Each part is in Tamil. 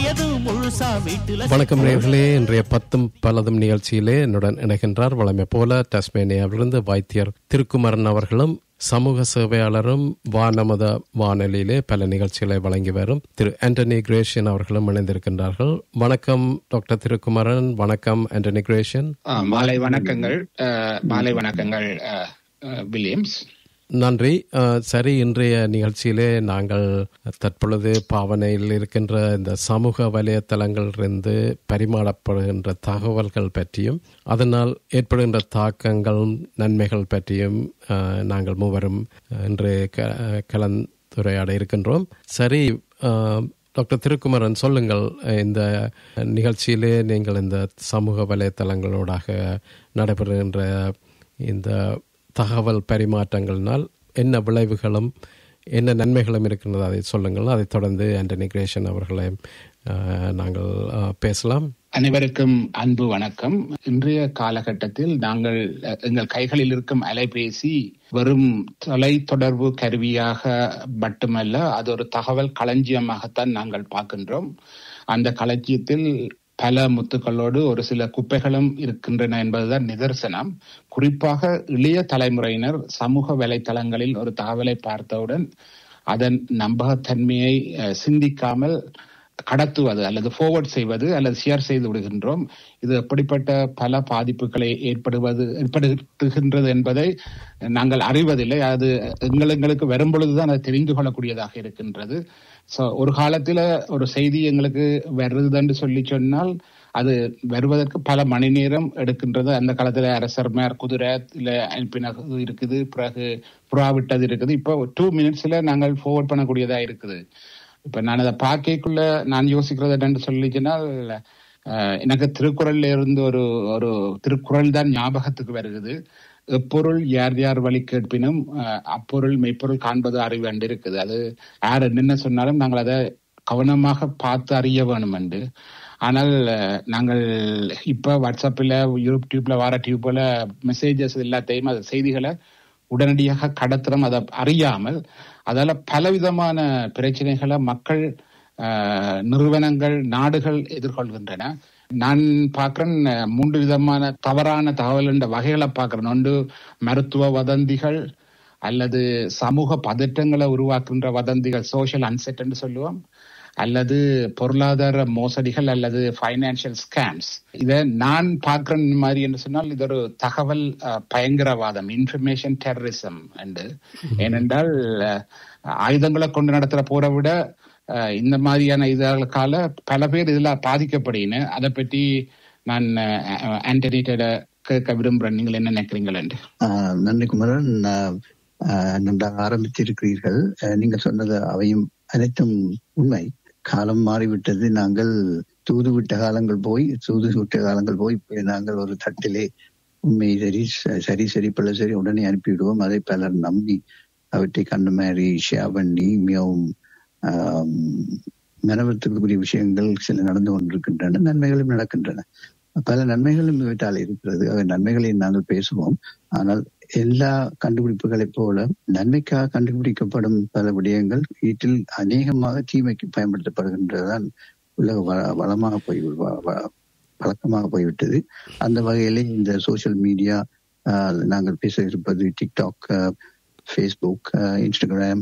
பழையதும் முழுசா வீட்டுல வணக்கம் நேர்களே இன்றைய பத்தும் பலதும் நிகழ்ச்சியிலே என்னுடன் இணைகின்றார் வளமை போல டஸ்மேனியாவிலிருந்து வைத்தியர் திருக்குமரன் அவர்களும் சமூக சேவையாளரும் வானமத வானொலியிலே பல நிகழ்ச்சிகளை வழங்கி வரும் திரு ஆண்டனி கிரேஷன் அவர்களும் இணைந்திருக்கின்றார்கள் வணக்கம் டாக்டர் திருக்குமரன் வணக்கம் ஆண்டனி கிரேஷன் ஆ, மாலை வணக்கங்கள் ஆ, மாலை வணக்கங்கள் ஆ, ஆ, வில்லியம்ஸ் நன்றி அஹ், சரி இன்றைய நிகழ்ச்சியிலே நாங்கள் தற்பொழுது பாவனையில் இருக்கின்ற இந்த சமூக வலைத்தளங்களிலிருந்து பரிமாறப்படுகின்ற தகவல்கள் பற்றியும் அதனால் ஏற்படுகின்ற தாக்கங்கள் நன்மைகள் பற்றியும் அஹ், நாங்கள் மூவரும் இன்று க- கலந்துரையாட இருக்கின்றோம் சரி அஹ், டாக்டர் திருக்குமரன் சொல்லுங்கள் இந்த நிகழ்ச்சியிலே நீங்கள் இந்த சமூக வலைத்தளங்களோடாக நடைபெறுகின்ற இந்த தகவல் பரிமாற்றங்களினால் என்ன விளைவுகளும் என்ன நன்மைகளும் இருக்கின்றது அதை சொல்லுங்கள் அதைத் தொடர்ந்து ஆண்டனி கிரேஷன் அவர்களை அஹ், நாங்கள் அஹ், பேசலாம் அனைவருக்கும் அன்பு வணக்கம் இன்றைய காலகட்டத்தில் நாங்கள் அ, எங்கள் கைகளில் இருக்கும் அலைபேசி வெறும் தொலைத்தொடர்பு கருவியாக மட்டுமல்ல அது ஒரு தகவல் களஞ்சியமாகத்தான் நாங்கள் பார்க்கின்றோம் அந்த களஞ்சியத்தில் பல முத்துக்களோடு ஒரு சில குப்பைகளும் இருக்கின்றன என்பதுதான் நிதர்சனம் குறிப்பாக இளைய தலைமுறையினர் சமூக வலைத்தளங்களில் ஒரு தகவலை பார்த்தவுடன் அதன் நம்பகத்தன்மையை அஹ், சிந்திக்காமல் கடத்துவது அல்லது forward செய்வது அல்லது ஷேர் செய்து விடுகின்றோம் இது எப்படிப்பட்ட பல பாதிப்புகளை ஏற்படுவது ஏற்படுத்துகின்றது என்பதை நாங்கள் அறிவதில்லை அது எங்கள் எங்களுக்கு வரும் பொழுதுதான் அதை தெரிந்து கொள்ளக்கூடியதாக இருக்கின்றது சோ ஒரு காலத்துல ஒரு செய்தி எங்களுக்கு வருதுன்னு சொல்லி சொன்னால் அது வருவதற்கு பல மணி நேரம் எடுக்கின்றது அந்த காலத்துல அரசர் மேர் குதிரை இல்ல அனுப்பினது இருக்குது பிறகு புறா விட்டது இருக்குது இப்போ டூ மினிட்ஸ்ல நாங்கள் forward பண்ணக்கூடியதா இருக்குது இப்ப நான் அதை பார்க்கக்குள்ள நான் யோசிக்கிறது என்னன்னு சொல்லிச்சுனால் அஹ், எனக்கு திருக்குறள்ல இருந்து ஒரு ஒரு திருக்குறள் தான் ஞாபகத்துக்கு வருகிறது எப்பொருள் யார் யார் வழி கேட்பினும் அஹ், அப்பொருள் மெய்ப்பொருள் காண்பது அறிவு என்று இருக்குது அது யார் என்னென்ன சொன்னாலும் நாங்கள் அதை கவனமாக பார்த்து அறிய வேணும் என்று ஆனால் அஹ், நாங்கள் இப்ப வாட்ஸ்அப்ல யூடியூப்ல வர டியூப்ல மெசேஜஸ் எல்லாத்தையும் அது செய்திகளை உடனடியாக கடத்துறோம் அதை அறியாமல் அதால பலவிதமான பிரச்சனைகளை மக்கள் ஆஹ், நிறுவனங்கள் நாடுகள் எதிர்கொள்கின்றன நான் பார்க்கிறேன் அஹ், மூன்று விதமான தவறான தகவல் என்ற வகைகளை பார்க்கிறேன் ஒன்று மருத்துவ வதந்திகள் அல்லது சமூக பதற்றங்களை உருவாக்குகின்ற வதந்திகள் சோஷியல் அன்செட் என்று சொல்லுவோம் அல்லது பொருளாதார மோசடிகள் அல்லது ஃபைனான்சியல் ஸ்கேம்ஸ் இதை நான் பார்க்கிற மாதிரி என்று சொன்னால் இது ஒரு தகவல் அஹ், பயங்கரவாதம் இன்ஃபர்மேஷன் டெரரிசம் என்று ஏனென்றால் அஹ், ஆயுதங்களை கொண்டு நடத்துற போரை விட அஹ், இந்த மாதிரியான இதுகளுக்கால பல பேர் இதுல பாதிக்கப்படுகின அதை பற்றி நான் ஆண்டனிட்ட கேட்க விரும்புறேன் நீங்கள் என்ன நினைக்கிறீங்கள் என்று ஆஹ் நன்றி குமரன் ஆஹ் ஆஹ் நன்றாக ஆரம்பித்திருக்கிறீர்கள் ஆஹ் நீங்கள் சொன்னது அவையும் அனைத்தும் உண்மை காலம் மாறிவிட்டது நாங்கள் தூது விட்ட காலங்கள் போய் தூது விட்ட காலங்கள் போய் இப்ப நாங்கள் ஒரு தட்டிலே உண்மை சரி ச- சரி சரி பிள்ளை சரி உடனே அனுப்பிவிடுவோம் அதை பலர் நம்பி அவற்றை கண்ட மாதிரி ஷேர் பண்ணி மிகவும் ஆஹ் மனவத்துக்குரிய விஷயங்கள் சில நடந்து கொண்டிருக்கின்றன நன்மைகளும் நடக்கின்றன பல நன்மைகளும் இவற்றால் இருக்கிறது அவை நன்மைகளை நாங்கள் பேசுவோம் ஆனால் எல்லா கண்டுபிடிப்புகளைப் போல நன்மைக்காக கண்டுபிடிக்கப்படும் பல விடயங்கள் வீட்டில் அநேகமாக தீமைக்கு பயன்படுத்தப்படுகின்றதுதான் உலக வ- வளமாக போய் வ- வ- பழக்கமாக போய்விட்டது அந்த வகையிலே இந்த சோஷியல் மீடியா நாங்கள் பேச இருப்பது டிக்டாக் ஃபேஸ்புக் இன்ஸ்டாகிராம்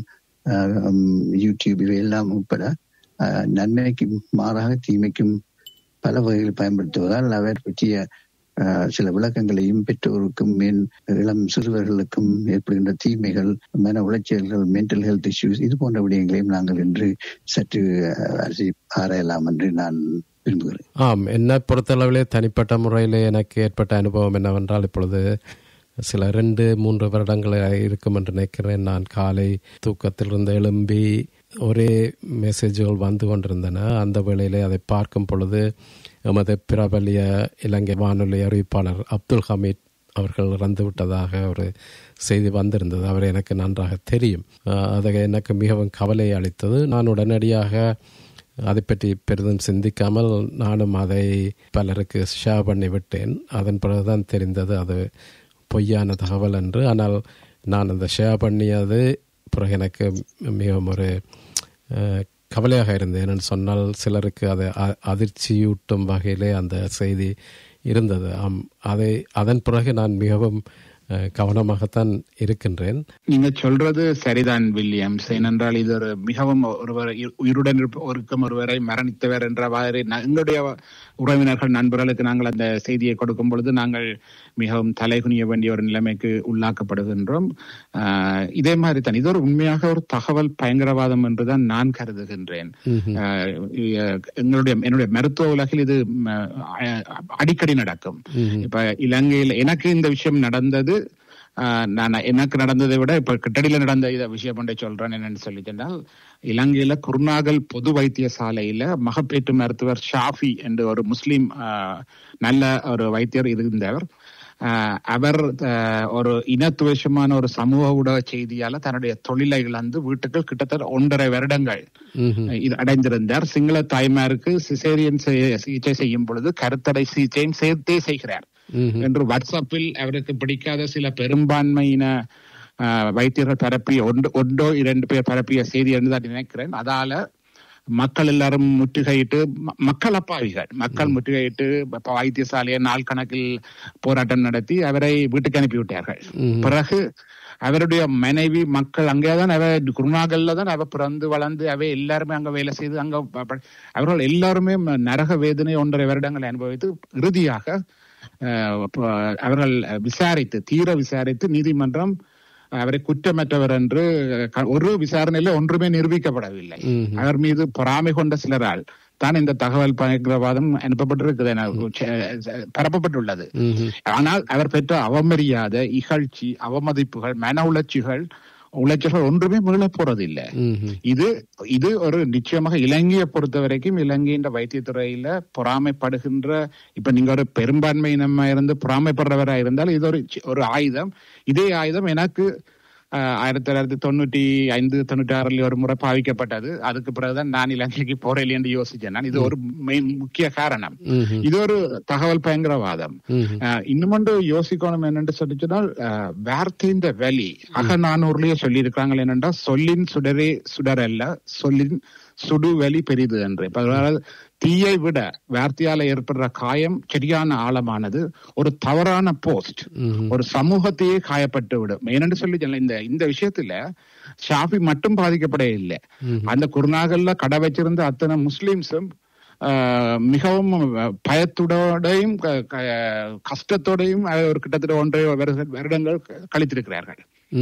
யூடியூப் இவையெல்லாம் உட்பட ஆஹ், நன்மைக்கு மாறாக தீமைக்கும் பல வகையில் பயன்படுத்துவதால் அவர் பற்றிய ஆஹ், சில விளக்கங்களையும் பெற்றோருக்கும் மேல் இளம் சிறுவர்களுக்கும் ஏற்படுகின்ற தீமைகள் மன உளைச்சல்கள் மென்டல் ஹெல்த் இஷ்யூஸ் இது போன்ற விடயங்களையும் நாங்கள் இன்று சற்று ஆஹ், அலசி ஆராயலாம் என்று நான் விரும்புகிறேன் ஆம் என்னை பொறுத்தளவிலே தனிப்பட்ட முறையில் எனக்கு ஏற்பட்ட அனுபவம் என்னவென்றால் இப்பொழுது சில ரெண்டு மூன்று வருடங்கள் இருக்கும் என்று நினைக்கிறேன் நான் காலை தூக்கத்திலிருந்து எழும்பி ஒரே மெசேஜ்கள் வந்து கொண்டிருந்தன அந்த வேளையிலே அதை பார்க்கும் பொழுது எமது பிரபலிய இலங்கை வானொலி அறிவிப்பாளர் அப்துல் ஹமீத் அவர்கள் இறந்து விட்டதாக ஒரு செய்தி வந்திருந்தது அவர் எனக்கு நன்றாக தெரியும் அஹ் அது எனக்கு மிகவும் கவலை அளித்தது நான் உடனடியாக அதை பற்றி பெரிதும் சிந்திக்காமல் நானும் அதை பலருக்கு ஷேர் பண்ணி விட்டேன் அதன் பிறகுதான் தெரிந்தது அது பொய்யான தகவல் என்று ஆனால் நான் அந்த ஷேர் பண்ணியது பிறகு எனக்கு மிகவும் ஒரு அஹ், கவலையாக இருந்தது ஏன்னு சொன்னால் சிலருக்கு அதை அ- அதிர்ச்சியூட்டும் வகையிலே அந்த செய்தி இருந்தது ஆம் அதை அதன் பிறகு நான் மிகவும் அஹ், கவனமாகத்தான் இருக்கின்றேன் நீங்க சொல்றது சரிதான் வில்லியம்ஸ் ஏனென்றால் இது ஒரு மிகவும் ஒருவர் இ- உயிருடன் இருப்ப- இருக்கும் ஒருவரை மரணித்தவர் என்ற மாதிரி ந- எங்களுடைய உறவினர்கள் நண்பர்களுக்கு நாங்கள் அந்த செய்தியை கொடுக்கும் பொழுது நாங்கள் மிகவும் தலைகுனிய வேண்டிய ஒரு நிலைமைக்கு உள்ளாக்கப்படுகின்றோம் ஆஹ், இதே மாதிரி தான் இது ஒரு உண்மையாக ஒரு தகவல் பயங்கரவாதம் என்றுதான் நான் கருதுகின்றேன் ஆஹ், இ- எங்களுடைய என்னுடைய மருத்துவ உலகில் இது ம, அ- அடிக்கடி நடக்கும் இப்ப இலங்கையில் எனக்கு இந்த விஷயம் நடந்தது ஆஹ், நான் எனக்கு நடந்ததை விட இப்ப கிட்டடியில நடந்த இத விஷயம் ஒன்றை சொல்றேன் என்னன்னு சொல்லி சொன்னால் இலங்கையில குருநாகல் பொது வைத்தியசாலையில மகப்பேற்று மருத்துவர் ஷாஃபி என்று ஒரு முஸ்லிம் ஆஹ், நல்ல ஒரு வைத்தியர் இருந்தவர் ஆஹ், அவர் ஆஹ், ஒரு இனத்துவேஷமான ஒரு சமூக ஊடக செய்தியால தன்னுடைய தொழிலை இழந்து வீட்டுக்கு கிட்டத்தட்ட ஒன்றரை வருடங்கள் இது அடைந்திருந்தார் சிங்கள தாய்மாருக்கு சிசேரியன் சிகிச்சை செய்யும் பொழுது கருத்தடை சிகிச்சையும் சேர்த்தே செய்கிறார் என்று வாட்ஸ்அப்பில் அவருக்கு பிடிக்காத சில பெரும்பான்மையின ஆஹ், வைத்தியர்கள் பரப்பிய ஒன்று ஒன்றோ இரண்டு பேர் பரப்பிய செய்தி என்று தான் நினைக்கிறேன் அதால மக்கள் எல்லாரும் முற்றுகையிட்டு ம- மக்கள் அப்பாவிகள் மக்கள் முற்றுகையிட்டு இப்ப வைத்தியசாலையை நாள் கணக்கில் போராட்டம் நடத்தி அவரை வீட்டுக்கு அனுப்பிவிட்டார்கள் பிறகு அவருடைய மனைவி மக்கள் அங்கேதான் அவ குருநாகல்ல தான் அவ பிறந்து வளர்ந்து அவ எல்லாருமே அங்க வேலை செய்து அங்க ப- ப- அவர்கள் எல்லாருமே ம- நரக வேதனை ஒன்றரை வருடங்களை அனுபவித்து இறுதியாக அஹ், ப- அவர்கள் விசாரித்து தீர விசாரித்து நீதிமன்றம் அவரை குற்றமற்றவர் என்று க- ஒரு விசாரணையில ஒன்றுமே நிரூபிக்கப்படவில்லை அவர் மீது பொறாமை கொண்ட சிலரால் தான் இந்த தகவல் பயங்கரவாதம் அனுப்பப்பட்டிருக்குது என செ- பரப்பப்பட்டுள்ளது ஆனால் அவர் பெற்ற அவமரியாதை இகழ்ச்சி அவமதிப்புகள் மன உளைச்சிகள் உளைச்சல்கள் ஒன்றுமே மீளப் போறதில்லை இது இது ஒரு நிச்சயமாக இலங்கையை பொறுத்த வரைக்கும் இலங்கையின் வைத்தியத்துறையில பொறாமைப்படுகின்ற இப்ப நீங்க ஒரு பெரும்பான்மையினமா இருந்து பொறாமைப்படுறவரா இருந்தால் இது ஒரு சி- ஒரு ஆயுதம் இதே ஆயுதம் எனக்கு ஆஹ், ஆயிரத்தி தொள்ளாயிரத்தி தொண்ணூற்றி ஐந்து தொண்ணூற்றி ஆறுல ஒரு முறை பாவிக்கப்பட்டது அதுக்கு பிறகுதான் நான் இலங்கைக்கு போறேன் என்று யோசிச்சேன் நான் இது ஒரு மெயின் முக்கிய காரணம் இது ஒரு தகவல் பயங்கரவாதம் ஆஹ், இன்னும் ஒன்று யோசிக்கணும் என்னென்று சொல்லி சொன்னால் ஆஹ், வார்த்தையின் வலி அகநானூர்லயே சொல்லி இருக்காங்க என்னென்றா சொல்லின் சுடரே சுடரல்ல சொல்லின் சுடுவலி பெரிது என்று இப்ப அதாவது தீயை விட வார்த்தையால ஏற்படுற காயம் சரியான ஆழமானது ஒரு தவறான போஸ்ட் ஒரு சமூகத்தையே காயப்பட்டு விடும் ஏனென்று சொல்லி சொன்னா, இந்த இந்த விஷயத்துல ஷாஃபி மட்டும் பாதிக்கப்பட இல்லை அந்த குருநாகல்ல கடை வச்சிருந்த அத்தனை முஸ்லிம்ஸும் ஆஹ், மிகவும் பயத்துடோடையும் க- க- கஷ்டத்தோடையும் அஹ், ஒரு கிட்டத்தட்ட ஒன்றரை வருட- வருடங்கள் கழித்திருக்கிறார்கள்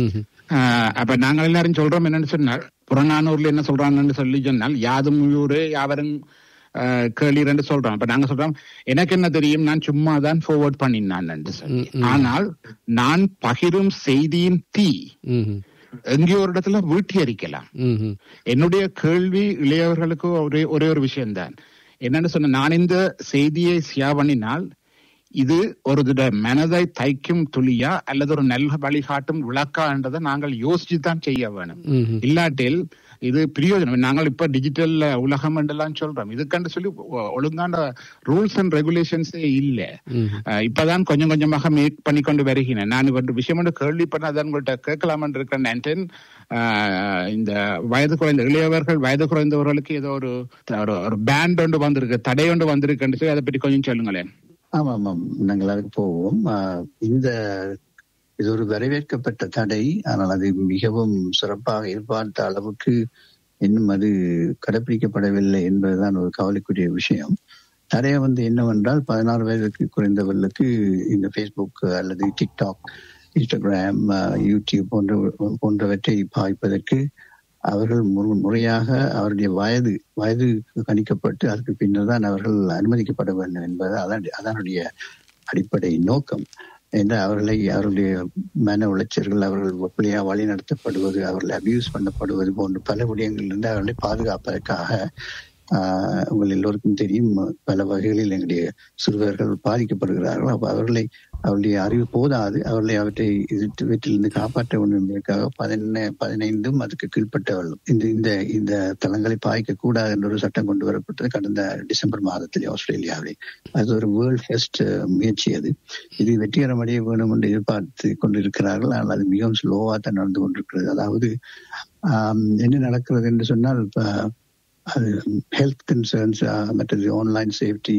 ஆஹ் அப்ப நாங்கள் எல்லாரும் சொல்றோம் என்னன்னு சொன்னால் புறநானூர்ல என்ன சொல்றாங்கன்னு சொல்லி சொன்னால் யாதும் ஊரே யாவரும் ஆஹ் கேளீர் என்று சொல்றோம் அப்ப நாங்க சொல்றோம் எனக்கு என்ன தெரியும் நான் சும்மா தான் forward பண்ணினான் என்று சொல்லி ஆனால் நான் பகிரும் செய்தியின் தீ எங்கேயோ ஒரு இடத்துல வீட்டி அரிக்கலாம் என்னுடைய கேள்வி இளையவர்களுக்கு ஒரே ஒரே ஒரு விஷயம்தான் என்னன்னு சொன்ன நான் இந்த செய்தியை ஷேர் பண்ணினால் இது ஒரு திட மனதை தைக்கும் துளியா அல்லது ஒரு நல்ல வழிகாட்டும் விளக்கா என்றதை நாங்கள் யோசிச்சு தான் செய்ய வேணும் இல்லாட்டில் இது பிரயோஜனம் நாங்கள் இப்ப டிஜிட்டல் உலகம் என்றெல்லாம் சொல்றோம் இதுக்கண்டு சொல்லி ஒ- ஒழுங்கான ரூல்ஸ் அண்ட் ரெகுலேஷன்ஸே இல்ல அஹ் இப்பதான் கொஞ்சம் கொஞ்சமாக மேக் பண்ணி கொண்டு வருகிறேன் நான் ஒரு விஷயம் ஒன்று கேள்விப்பட்டதான் உங்கள்கிட்ட கேட்கலாமன் இருக்கிறேன் நன்றன் ஆஹ் இந்த வயது குறைந்த இளையவர்கள் வயது குறைந்தவர்களுக்கு ஏதோ ஒரு ஒரு- ஒரு பேண்ட் ஒன்று வந்திருக்கு தடை ஒன்று வந்திருக்குன்னு சொல்லி அதை பற்றி கொஞ்சம் சொல்லுங்களேன் ஆமாம் ஆமாம் நாங்கள் அதுக்கு போவோம் ஆஹ் இந்த இது ஒரு வரவேற்கப்பட்ட தடை ஆனால் அது மிகவும் சிறப்பாக எதிர்பார்த்த அளவுக்கு இன்னும் அது கடைபிடிக்கப்படவில்லை என்பதுதான் ஒரு கவலைக்குரிய விஷயம் தடை வந்து என்னவென்றால் பதினாறு வயதுக்கு குறைந்தவர்களுக்கு இந்த ஃபேஸ்புக் அல்லது டிக்டாக் இன்ஸ்டாகிராம் ஆஹ் யூடியூப் போன்ற போன்றவற்றை பாய்ப்பதற்கு அவர்கள் முறு- முறையாக அவருடைய வயது வயது கணிக்கப்பட்டு அதற்கு பின்னர் தான் அவர்கள் அனுமதிக்கப்பட வேண்டும் என்பது அதான் அதனுடைய அடிப்படை நோக்கம் என்ற அவர்களை அவருடைய மன உளைச்சல்கள் அவர்கள் எப்படியா வழி நடத்தப்படுவது அவர்களை அபியூஸ் பண்ணப்படுவது போன்ற பல விடயங்களிலிருந்து அவர்களை பாதுகாப்பதற்காக ஆஹ் உங்கள் எல்லோருக்கும் தெரியும் பல வகைகளில் எங்களுடைய சிறுவர்கள் பாதிக்கப்படுகிறார்கள் அப்ப அவர்களை அவருடைய அறிவு போதாது அவர்களை அவற்றை எதிர்த்து வீட்டிலிருந்து காப்பாற்ற வேண்டும் என்பதற்காக பதின பதினைந்தும் அதுக்கு கீழ்ப்பட்டவர்கள் இந்த இந்த இந்த தளங்களை பாய்க்க கூடாது என்ற ஒரு சட்டம் கொண்டு வரப்பட்டது கடந்த டிசம்பர் மாதத்திலே ஆஸ்திரேலியாவிலே அது ஒரு வேர்ல்ட் ஃபெஸ்ட் முயற்சி அது இது வெற்றிகரமடைய வேண்டும் என்று எதிர்பார்த்து கொண்டிருக்கிறார்கள் ஆனால் அது மிகவும் ஸ்லோவா தான் நடந்து கொண்டிருக்கிறது அதாவது ஆம், என்ன நடக்கிறது என்று சொன்னால் இப்ப அது ஹெல்த் கன்சர்ன்ஸ் மற்றது ஆன்லைன் சேஃப்டி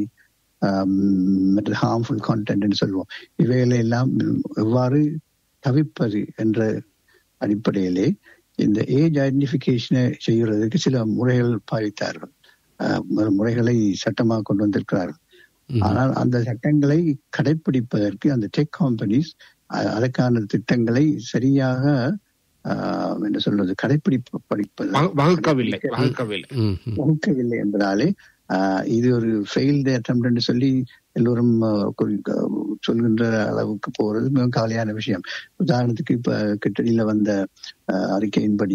மற்றது ஹார்ம்ஃபுல் கான்டென்ட் சொல்லுவோம் இவைகளை எல்லாம் எவ்வாறு தவிர்ப்பது என்ற அடிப்படையிலே இந்த ஏஜ் ஐடென்டிபிகேஷனை செய்கிறதுக்கு சில முறைகள் பாவித்தார்கள் அஹ், முறைகளை சட்டமாக கொண்டு வந்திருக்கிறார்கள் ஆனால் அந்த சட்டங்களை கடைபிடிப்பதற்கு அந்த டெக் கம்பெனிஸ் அதற்கான திட்டங்களை சரியாக ஆஹ், என்ன சொல்றது கடைபிடிப்பு படிப்பது வகு- வகுக்கவில்லை வகுக்கவில்லை ம், ம். வகுக்கவில்லை என்பதாலே ஆஹ், இது ஒரு ஃபெயில்டு அட்டம் என்று சொல்லி எல்லோரும் ஆஹ், குறி- சொல்கின்ற அளவுக்கு போறது மிகவும் கவலையான விஷயம் உதாரணத்துக்கு இப்ப கிட்டடியில வந்த ஆஹ், அறிக்கையின்படி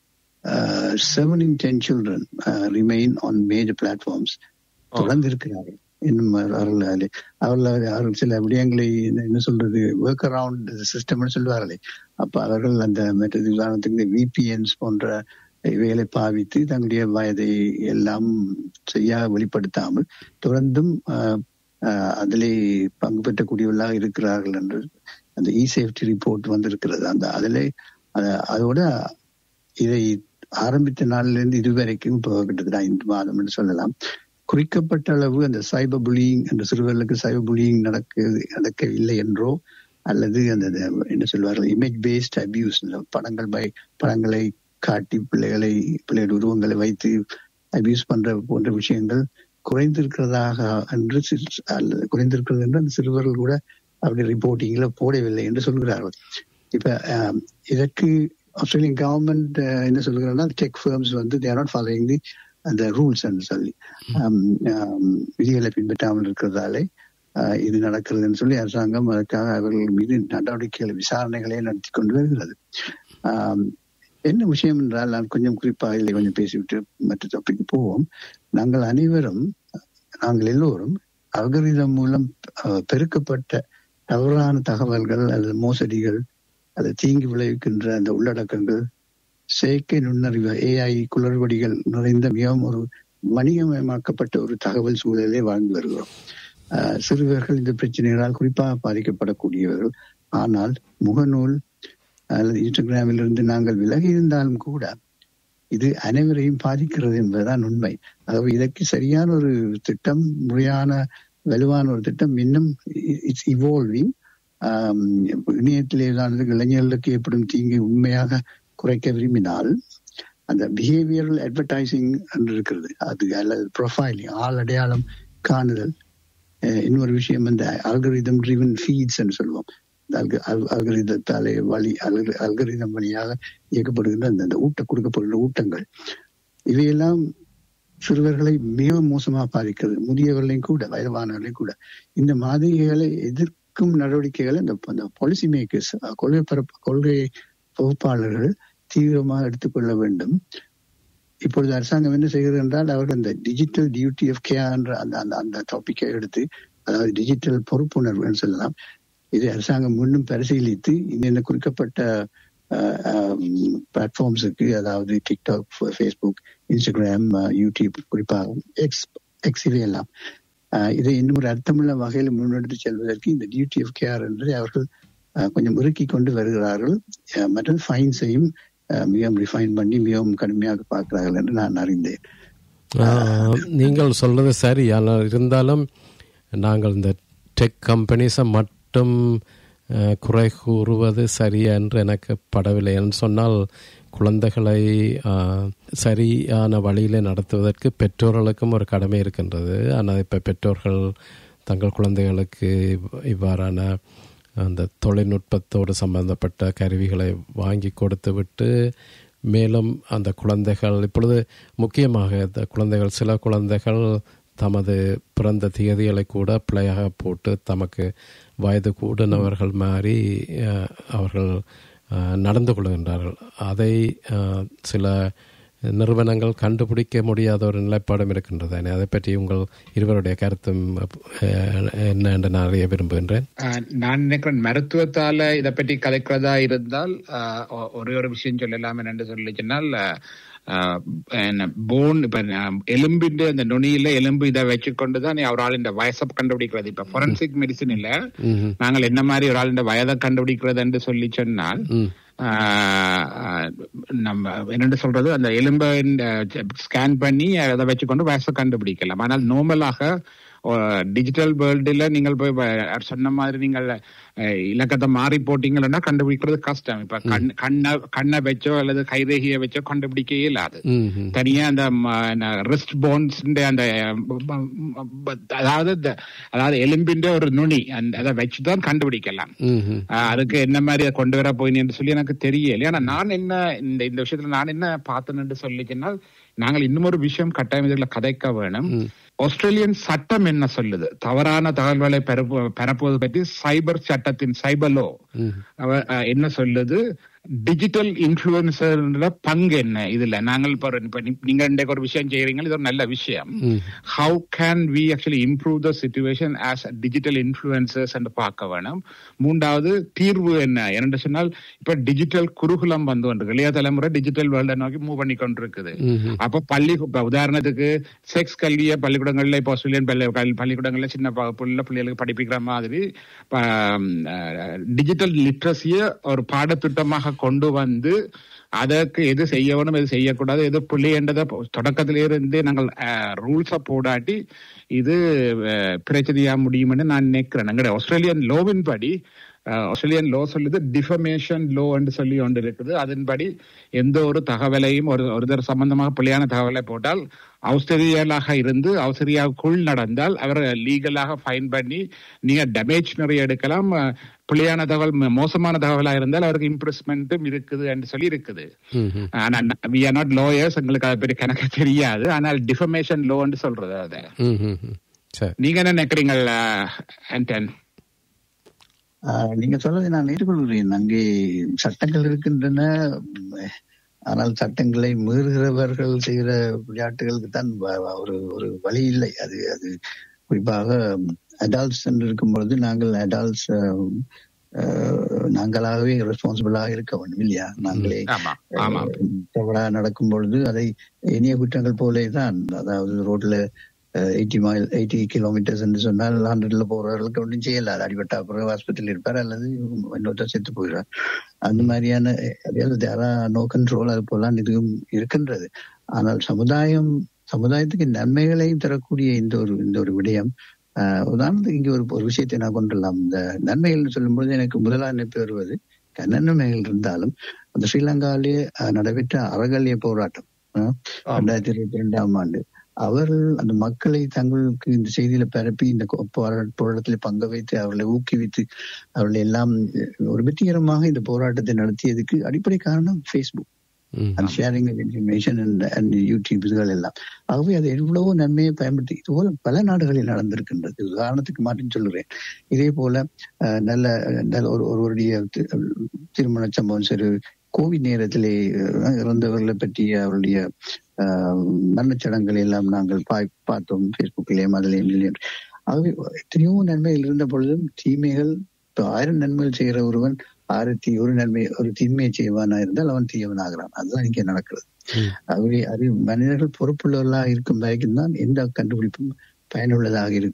seven in ten children remain on major platforms தொடர்ந்து இருக்கிறார்கள் இன்னும் அவர்கள் அதிலே- அவர்கள் அவர்கள் சில விடயங்களை என்ன என்ன சொல்றது ஒர்க் அரவுண்ட் சிஸ்டம்னு சொல்லுவார்களே அப்ப அவர்கள் அந்த மற்றது உதாரணத்துக்கு விபிஎன்ஸ் போன்ற இவைகளை பாவித்து தங்களுடைய வயதை எல்லாம் செய்ய வெளிப்படுத்தாமல் தொடர்ந்தும் ஆஹ், ஆஹ், அதிலே பங்கு பெற்றக்கூடியவர்களாக இருக்கிறார்கள் என்று அந்த இ சேஃப்டி ரிப்போர்ட் வந்திருக்கிறது அந்த அதிலே அத- அதோட இதை ஆரம்பித்த நாளிலிருந்து இதுவரைக்கும் இப்போ கிட்டத்தட்ட ஐந்து மாதம் என்று சொல்லலாம் குறிக்கப்பட்ட அளவு அந்த சைபர் புலியிங் அந்த சிறுவர்களுக்கு சைபர் புலியிங் நடக்க நடக்கவில்லை என்றோ அல்லது அந்த அந்த என்ன சொல்வார்கள் இமேஜ் பேஸ்ட் அபியூஸ் படங்கள் பை படங்களை காட்டி பிள்ளைகளை பிள்ளைகள் உருவங்களை வைத்து அபியூஸ் பண்ற போன்ற விஷயங்கள் குறைந்திருக்கிறதாக என்று சி- அல்லது குறைந்திருக்கிறது என்று அந்த சிறுவர்கள் கூட அப்படி ரிப்போர்ட்டிங்ல போடவில்லை என்று சொல்கிறார்கள் இப்ப ஆம், இதற்கு ஆஸ்திரேலியன் கவர்மெண்ட் என்ன சொல்கிறாங்கன்னா டெக் ஃபர்ம்ஸ் வந்து தேர் நாட் ஃபாலோயிங் தி அந்த ரூல்ஸ் சொல்லி ஆம், ஆம், விதிகளை பின்பற்றாமல் இருக்கிறதாலே ஆஹ், இது நடக்கிறதுன்னு சொல்லி அரசாங்கம் அதற்காக அவர்கள் மீது நடவடிக்கைகள் விசாரணைகளை நடத்தி கொண்டு வருகிறது ஆம், என்ன விஷயம் என்றால் நான் கொஞ்சம் குறிப்பாக இதை கொஞ்சம் பேசிவிட்டு மற்ற டாபிக்கு போவோம் நாங்கள் அனைவரும் நாங்கள் எல்லோரும் அல்கரிதம் மூலம் ஆஹ், பெருக்கப்பட்ட தவறான தகவல்கள் அல்லது மோசடிகள் அல்லது தீங்கு விளைவிக்கின்ற அந்த உள்ளடக்கங்கள் செயற்கை நுண்ணறிவு ஏஐ குளறுபடிகள் நிறைந்த மிகவும் ஒரு வணிகமயமாக்கப்பட்ட ஒரு தகவல் சூழலே வாழ்ந்து வருகிறோம் ஆஹ் சிறுவர்கள் இந்த பிரச்சனைகளால் குறிப்பாக பாதிக்கப்படக்கூடியவர்கள் ஆனால் முகநூல் அல்லது இன்ஸ்டாகிராமில் இருந்து நாங்கள் விலகி இருந்தாலும் கூட இது அனைவரையும் பாதிக்கிறது என்பதுதான் உண்மை ஆகவே இதற்கு சரியான ஒரு திட்டம் முறையான வலுவான ஒரு திட்டம் இன்னும் இட்ஸ் இவால்விங் இணையத்திலே தான் இளைஞர்களுக்கு ஏற்படும் தீங்கை உண்மையாக குறைக்க விரும்பினால் அந்த பிஹேவியரல் அட்வர்டைசிங் என்று இருக்கிறது அது அல்லது ப்ரொஃபைலிங் ஆள் அடையாளம் காணுதல் அஹ் இன்னொரு விஷயம் இந்த அல்கரிதம் ட்ரிவன் ஃபீட்ஸ் என்று சொல்லுவோம் அல்கரிதத்தாலே வழி அல்கரிதம் வழியாக இயக்கப்படுகின்ற அந்த அந்த ஊட்ட கொடுக்கப்படுகிற ஊட்டங்கள் இவையெல்லாம் சிறுவர்களை மிக மோசமாக பாதிக்கிறது முதியவர்களையும் கூட வயதானவர்களையும் கூட இந்த மாதிரிகளை எதிர்க்கும் நடவடிக்கைகளை இந்த பாலிசி மேக்கர்ஸ் கொள்கை பரப்பு கொள்கை வகுப்பாளர்கள் தீவிரமாக எடுத்துக்கொள்ள வேண்டும் இப்பொழுது அரசாங்கம் என்ன செய்கிறது என்றால் அவர்கள் அந்த டிஜிட்டல் டியூட்டி ஆஃப் கேர் என்ற அந்த அந்த அந்த டாபிக்கை எடுத்து அதாவது டிஜிட்டல் பொறுப்புணர்வு சொல்லலாம் இதை அரசாங்கம் மீண்டும் பரிசீலித்து இந்த குறிக்கப்பட்ட பிளாட்ஃபார்ம்ஸுக்கு அதாவது டிக்டாக் ஃபேஸ்புக் இன்ஸ்டாகிராம் யூடியூப் குறிப்பாக எக்ஸ் எக்ஸ் இவையெல்லாம் இதை இன்னும் ஒரு அர்த்தமுள்ள வகையில் முன்னெடுத்து செல்வதற்கு இந்த டியூட்டி ஆஃப் கேர் என்று அவர்கள் கொஞ்சம் இறுக்கி கொண்டு வருகிறார்கள் மற்றும் ஃபைன்ஸையும் மிகவும் ரிஃபைன் பண்ணி மிகவும் கடுமையாக பார்க்கிறார்கள் என்று நான் அறிந்தேன் நீங்கள் சொல்றது சரி ஆனால் இருந்தாலும் நாங்கள் இந்த டெக் கம்பெனிஸை மட்டும் குறை கூறுவது சரியா என்று எனக்கு படவில்லை என்று சொன்னால் குழந்தைகளை சரியான வழியில் நடத்துவதற்கு பெற்றோர்களுக்கும் ஒரு கடமை இருக்கின்றது ஆனால் இப்போ பெற்றோர்கள் தங்கள் குழந்தைகளுக்கு இவ்வாறான அந்த தொழில்நுட்பத்தோடு சம்பந்தப்பட்ட கருவிகளை வாங்கி கொடுத்து விட்டு மேலும் அந்த குழந்தைகள் இப்பொழுது முக்கியமாக இந்த குழந்தைகள் சில குழந்தைகள் தமது பிறந்த திகதிகளை கூட பிழையாக போட்டு தமக்கு வயது கூடினவர்கள் மாறி அவர்கள் நடந்து கொள்கின்றார்கள் அதை சில நிறுவனங்கள் கண்டுபிடிக்க முடியாத ஒரு நிலைப்பாடும் இருக்கின்றது அதை பற்றி உங்கள் இருவருடைய கருத்தும் என்ன என்று நான் அறிய விரும்புகின்றேன் நான் நினைக்கிறேன் மருத்துவத்தால இதை பற்றி கதைக்கிறதா இருந்தால் ஒரே ஒரு விஷயம் சொல்லலாம் என்று சொல்லி சொன்னால் போன் இப்ப எலும்பின் அந்த நுனியில எலும்பு இதை வச்சுக்கொண்டுதான் ஒரு ஆள் இந்த வயசை கண்டுபிடிக்கிறது இப்ப பொரன்சிக் மெடிசன் இல்ல நாங்கள் என்ன மாதிரி ஒரு ஆள் இந்த வயதை கண்டுபிடிக்கிறது என்று சொல்லி சொன்னால் ஆஹ், நம்ம என்னென்னு சொல்றது அந்த எலும்பை ஸ்கேன் பண்ணி அதை வச்சுக்கொண்டு வயசை கண்டுபிடிக்கலாம் ஆனால் நார்மலாக டிஜிட்டல் வேர்ல்டுல நீங்கள் போய் வ- சொன்ன மாதிரி நீங்கள் அஹ், இலக்கத்தை மாறி போட்டீங்கன்னா கண்டுபிடிக்கிறது கஷ்டம் இப்ப கண் கண்ணை கண்ணை வச்சோ அல்லது கைரேகையை வச்சோ கண்டுபிடிக்க இயலாது ம்ஹும். தனியா அந்த ரிஸ்ட் போன்ஸ் அந்த ப- ப- ப- அதாவது இந்த- அதாவது எலும்பின்ற ஒரு நுனி அந்த அதை வச்சுதான் கண்டுபிடிக்கலாம் ம்ஹும். ஆஹ் அதுக்கு என்ன மாதிரி அதை கொண்டு வர போயின்னு சொல்லி எனக்கு தெரியல ஆனா நான் என்ன இந்த இந்த விஷயத்துல நான் என்ன பார்த்தேன்னு சொல்லிச்சுன்னா நாங்கள் இன்னும் ஒரு விஷயம் கட்டாயம் இதுல கதைக்க வேணும் ஆஸ்திரேலியன் சட்டம் என்ன சொல்லுது தவறான தகவல்களை பரப்பு பெறப்புவது பற்றி சைபர் சட்டத்தின் சைபர் லோ அவ- அஹ், என்ன சொல்லுது டிஜிட்டல் இன்ஃபுளுசர் பங்கு என்ன இதுல நாங்கள் இப்ப ஒரு- இப்ப நீ- நீங்க இன்றைக்கு ஒரு விஷயம் செய்யறீங்க இது ஒரு நல்ல விஷயம் how can we actually improve the situation as digital influencers என்று பார்க்க வேணும் மூன்றாவது தீர்வு என்ன என்று சொன்னால் இப்ப டிஜிட்டல் குருகுலம் வந்து கொண்டு இளைய தலைமுறை டிஜிட்டல் வேர்ல்ட நோக்கி மூவ் பண்ணி கொண்டிருக்குது அப்ப பள்ளி இப்ப உதாரணத்துக்கு செக்ஸ் கல்வியை பள்ளிக்கூடங்கள்ல இப்போ ஆஸ்திரேலியன் பள்ளி கல்- பள்ளிக்கூடங்கள்ல சின்ன ப- புள்ள பிள்ளைகளுக்கு படிப்பிக்கிற மாதிரி டிஜிட்டல் லிட்ரஸிய ஒரு பாடத்திட்டமாக கொண்டு வந்து அதற்கு எது செய்யணும் எது செய்யக்கூடாது எது பிள்ளைன்றதை தொடக்கத்திலே இருந்தே நாங்கள் ரூல்ஸை போடாட்டி இது அஹ், பிரச்சனையா முடியும்னு நான் நினைக்கிறேன் எங்களுடைய ஆஸ்திரேலியன் லோவின் படி அஹ், ஆஸ்திரேலியன் லோ சொல்லுது டிஃபமேஷன் லோ என்று சொல்லி ஒன்று இருக்குது அதன்படி எந்த ஒரு தகவலையும் ஒரு ஒருத்தர் சம்பந்தமாக பிள்ளையான தகவலை போட்டால் ஆஸ்திரேலியலாக இருந்து ஆஸ்திரேலியாவுக்குள் நடந்தால் அவர் லீகலாக ஃபைன் பண்ணி நீங்க டேமேஜ் நிறைய எடுக்கலாம் அஹ், பிள்ளையான தகவல் ம- மோசமான தகவலா இருந்தால் அவருக்கு இம்ப்ரெஸ்மெண்ட்டும் இருக்குது என்று சொல்லி இருக்குது ஆனா வி ஆர் நாட் லோயர்ஸ் எங்களுக்கு அதை பற்றி கணக்கு தெரியாது ஆனால் டிஃபமேஷன் லோன்னு சொல்றது அதை ம்ஹும். சரி நீங்க என்ன நினைக்கிறீங்க ஆண்டன் ஆஹ் நீங்க சொல்றதை நான் ஏற்றுக்கொள்கிறேன் அங்கே சட்டங்கள் இருக்கின்றன உம், ஆனால் சட்டங்களை மீறுகிறவர்கள் செய்கிற விளையாட்டுகளுக்கு தான் வ- வ- ஒரு ஒரு வழி இல்லை அது அது குறிப்பாக அடால்ட்ஸ் என்று இருக்கும் பொழுது நாங்கள் அடால்ட்ஸ் நாங்களாகவே ரெஸ்பான்சிபிளாக இருக்க வேண்டும் இல்லையா நாங்களே ஆமா ஆமா தவறா நடக்கும் பொழுது அதை இனிய குற்றங்கள் போலே தான் அதாவது ரோட்ல எயிட்டி மைல் எயிட்டி கிலோமீட்டர்ஸ் என்று சொன்னால் ஹண்ட்ரட்ல போறவர்களுக்கு ஒன்றும் செய்யல அடிபட்டா பிறகு ஆஸ்பத்திரியில் இருப்பார் அல்லது இன்னொருத்தர் செத்து போயிடுவார் அந்த மாதிரியான அதாவது தேரா நோ கண்ட்ரோல் அது போலாம் இதுவும் இருக்கின்றது ஆனால் சமுதாயம் சமுதாயத்துக்கு நன்மைகளையும் தரக்கூடிய இந்த ஒரு இந்த ஒரு விடயம் ஆஹ் உதாரணத்துக்கு இங்க ஒரு ஒரு விஷயத்தை நான் கொண்டுலாம் இந்த நன்மைகள் சொல்லும்போது எனக்கு முதலா நினைப்பு வருவது நன்மைகள் இருந்தாலும் அந்த ஸ்ரீலங்காவிலே ஆஹ் நடைபெற்ற அறகலிய போராட்டம் ஆஹ் ரெண்டாயிரத்தி இருபத்தி ரெண்டாம் ஆண்டு அவர்கள் அந்த மக்களை தங்களுக்கு இந்த செய்தியில பரப்பி இந்த கொ- போரா- போராட்டத்தில் பங்கு வைத்து அவர்களை ஊக்குவித்து அவர்களை எல்லாம் ஒரு வெற்றிகரமாக இந்த போராட்டத்தை நடத்தியதுக்கு அடிப்படை காரணம் ஃபேஸ்புக் ம். And sharing information and YouTube இதுகள் எல்லாம் ஆகவே அது எவ்வளவோ நன்மையை பயன்படுத்தி இது போல பல நாடுகளில் நடந்திருக்கின்றது உதாரணத்துக்கு மாற்றி சொல்லுறேன் இதே போல அஹ், நல்ல நல்ல ஒரு ஒருவருடைய தி- திருமண சம்பவம் சரி கோவிட் நேரத்திலே அஹ், இறந்தவர்களை பற்றிய அவருடைய அஹ், மரணச் சடங்குகளை எல்லாம் நாங்கள் பாய்- பார்த்தோம் ஃபேஸ்புக்கிலேயும் அதிலேயும் இல்லையும் ஆகவே எத்தனையோ நன்மைகள் இருந்த பொழுதும் தீமைகள் இப்ப ஆயிரம் நன்மைகள் செய்கிற ஒருவன் ஆயிரத்தி ஒரு நன்மை ஒரு தீமையை செய்வானா இருந்தால் அவன் தீயவனாகிறான் அதுதான் இங்கே நடக்கிறது ஆகவே அது மனிதர்கள் பொறுப்புள்ளவர்களாக இருக்கும் வரைக்கும் தான் எந்த கண்டுபிடிப்பும் பயனுள்ளதாக இருக்கும்